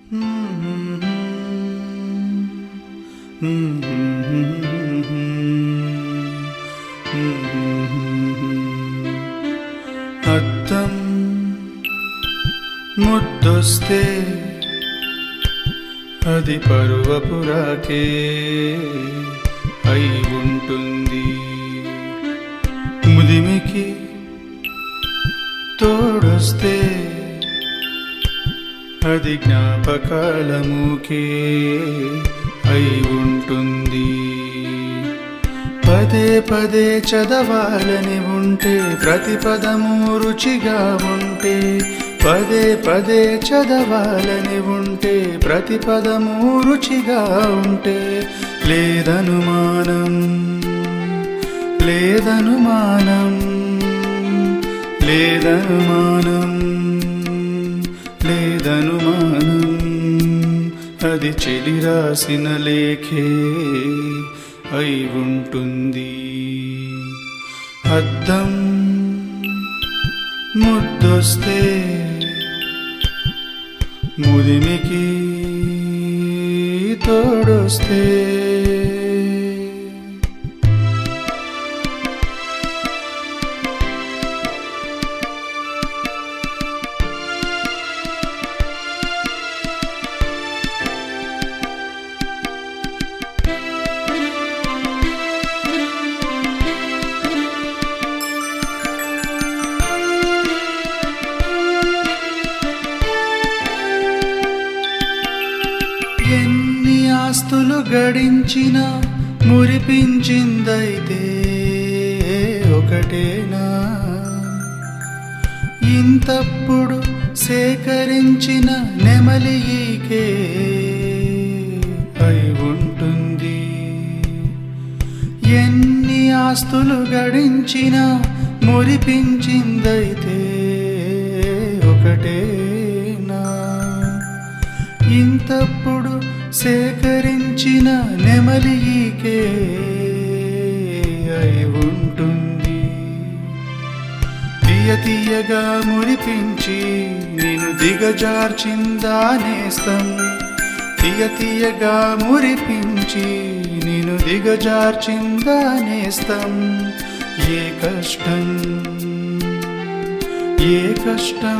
అద్దం ముద్దొస్తే అది పరువపురాకే అయి ఉంటుంది ముదిమికి తోడొస్తే అది జ్ఞాపకాలముకే అయి ఉంటుంది పదే పదే చదవాలని ఉంటే ప్రతి పదము రుచిగా ఉంటే పదే పదే చదవాలని ఉంటే ప్రతి పదము రుచిగా ఉంటే లేదనుమానం లేదనుమానం లేదనుమానం లేదనుమానం అది చెలి రాసిన లేఖే అయి ఉంటుంది అద్దం ముద్దొస్తే ముదిమికి తోడొస్తే ఎన్ని ఆస్తులు గడించిన మురిపించిందైతే ఒకటేనా ఇంతప్పుడు సేకరించిన నెమలి ఈకే అయి ఉంటుంది ఎన్ని ఆస్తులు గడించిన మురిపించిందైతే ఒకటేనా ఇంతప్పుడు సేకరించిన నెమలికే అయి ఉంటుంది తీయ తీయగా మురిపించి నేను దిగజార్చిందా నేస్తం తీయ తీయగా మురిపించి నేను దిగజార్చిందా నేస్తం ఏ కష్టం ఏ కష్టం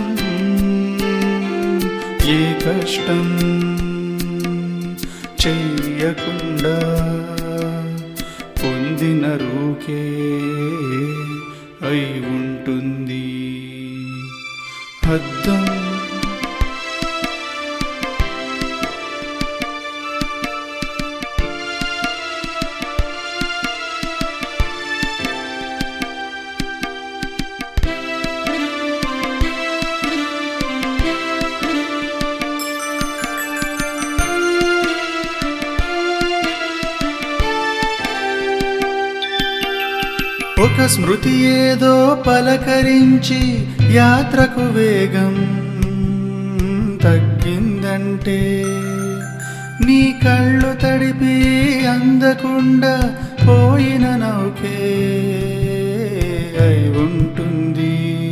ఏ కష్టం చెయ్యకుండా పొందిన రూకే అయి ఉంటుంది అద్దం ఒక స్మృతి ఏదో పలకరించి యాత్రకు వేగం తగ్గిందంటే నీ కళ్ళు తడిపి అందకుండా పోయిన నౌకే అయి ఉంటుంది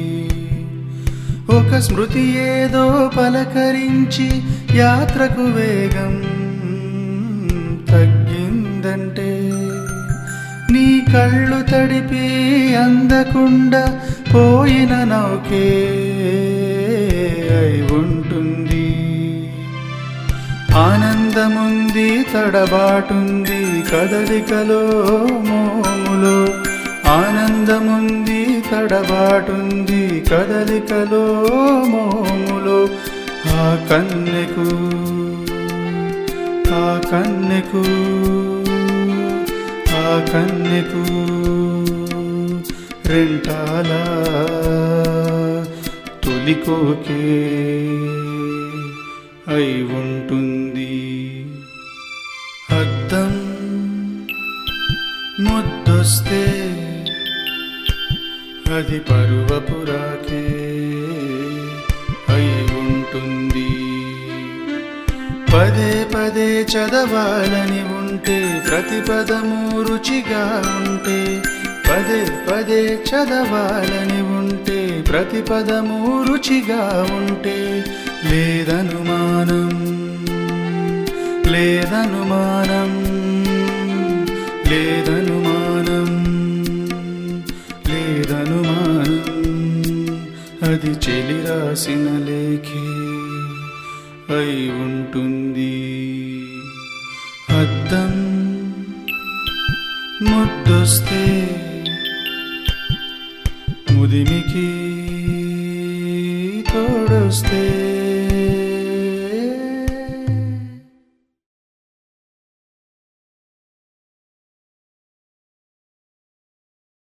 ఒక స్మృతి ఏదో పలకరించి యాత్రకు వేగం తగ్గిందంటే నీ కళ్ళు తడిపి అందకుండా పోయిన నౌకే అయి ఉంటుంది ఆనందముంది తడబాటుంది కదలికలో మోములో ఆనందముంది తడబాటుంది కదలికలో మోములో ఆ కన్నెకు ఆ కన్నెకు ఆ కన్నెకు రెంటాల తొలికోకే అయి ఉంటుంది అద్దం ముద్దొస్తే అది పరువపురాకే అయి ఉంటుంది పదే పదే చదవాలని ఉంటే ప్రతి పదము రుచిగా ఉంటే పదే పదే చదవాలని ఉంటే ప్రతి పదము రుచిగా ఉంటే లేదనుమానం లేదనుమానం లేదనుమానం లేదనుమానం అది చెలి రాసిన లేఖే అయి ఉంటుంది అద్దం ముద్దొస్తే ముదిమికి తోడొస్తే